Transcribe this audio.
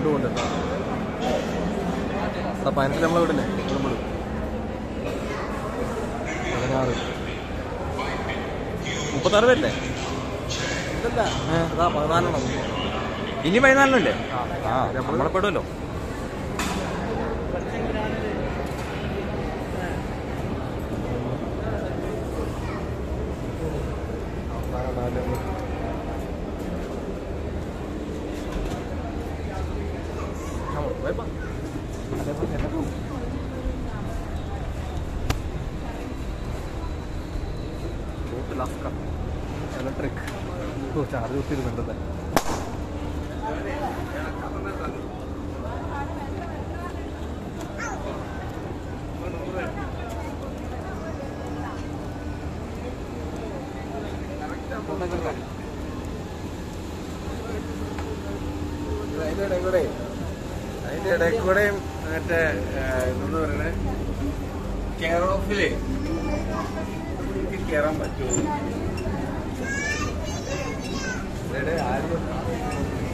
കൊണ്ട് കൊണ്ടുവരുന്ന പതിനെട്ട് നമ്മളെ വിടില്ലേ നമ്മൾ പതിനാറ് മുപ്പത്താറ് പേരല്ലേ ഇതല്ല ഏ, അതാ പതിനാലെണ്ണം ഇനി പതിനാലിനല്ലേ ആ. ആ നമ്മളെ പെടുമല്ലോ ഇലക്ട്രിക് ഓ ചാർജ് കുത്തിയിരുന്നുണ്ടല്ലേ അതിന്റെ ഇടയിൽ കൂടെ അതിന്റെ ഇടയിൽ കൂടെയും മറ്റേ എന്താ പറയണേ കെയർ ഓഫില് എനിക്ക് കയറാൻ പറ്റുമോ ഇവിടെ ആരും